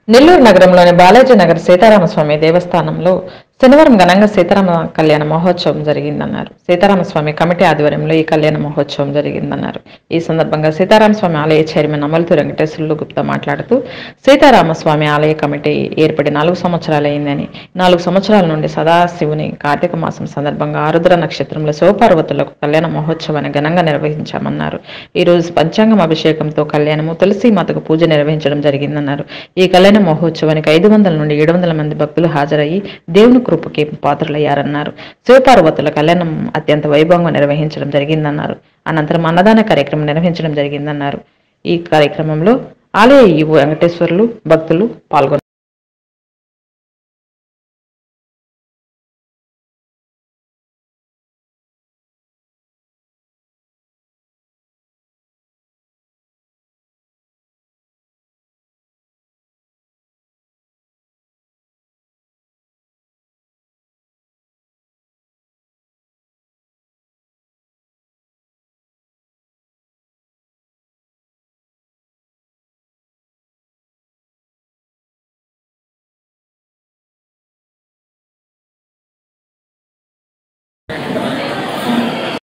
నెల్లూరు నగరంలోని బాలాజీ నగర్ సీతారామస్వామి దేవస్థానంలో శనివారం ఘనంగా సీతారామ కళ్యాణ మహోత్సవం జరిగిందన్నారు సీతారామస్వామి కమిటీ ఆధ్వర్యంలో ఈ కళ్యాణ మహోత్సవం జరిగిందన్నారు ఈ సందర్భంగా సీతారామస్వామి ఆలయ చైర్మన్ అమలుతు వెంకటేశ్వర్లు గుప్తా మాట్లాడుతూ సీతారామస్వామి ఆలయ కమిటీ ఏర్పడి నాలుగు సంవత్సరాలైందని నాలుగు సంవత్సరాల నుండి సదాశివుని కార్తీక మాసం సందర్భంగా ఆరుద్ర నక్షత్రంలో శివపార్వతులకు కళ్యాణ మహోత్సవాన్ని ఘనంగా నిర్వహించామన్నారు ఈ రోజు పంచాంగం అభిషేకంతో కళ్యాణము తులసి మాతకు పూజ నిర్వహించడం జరిగిందన్నారు ఈ కళ్యాణ మహోత్సవానికి ఐదు వందల నుండి ఏడు వందల మంది భక్తులు హాజరయ్యి దేవుని కృపకి పాత్రలయ్యారన్నారు శివపార్వతుల కళ్యాణం అత్యంత వైభవంగా నిర్వహించడం జరిగిందన్నారు అనంతరం అన్నదాన కార్యక్రమం నిర్వహించడం జరిగిందన్నారు ఈ కార్యక్రమంలో ఆలయ ఈవో వెంకటేశ్వర్లు భక్తులు పాల్గొన్నారు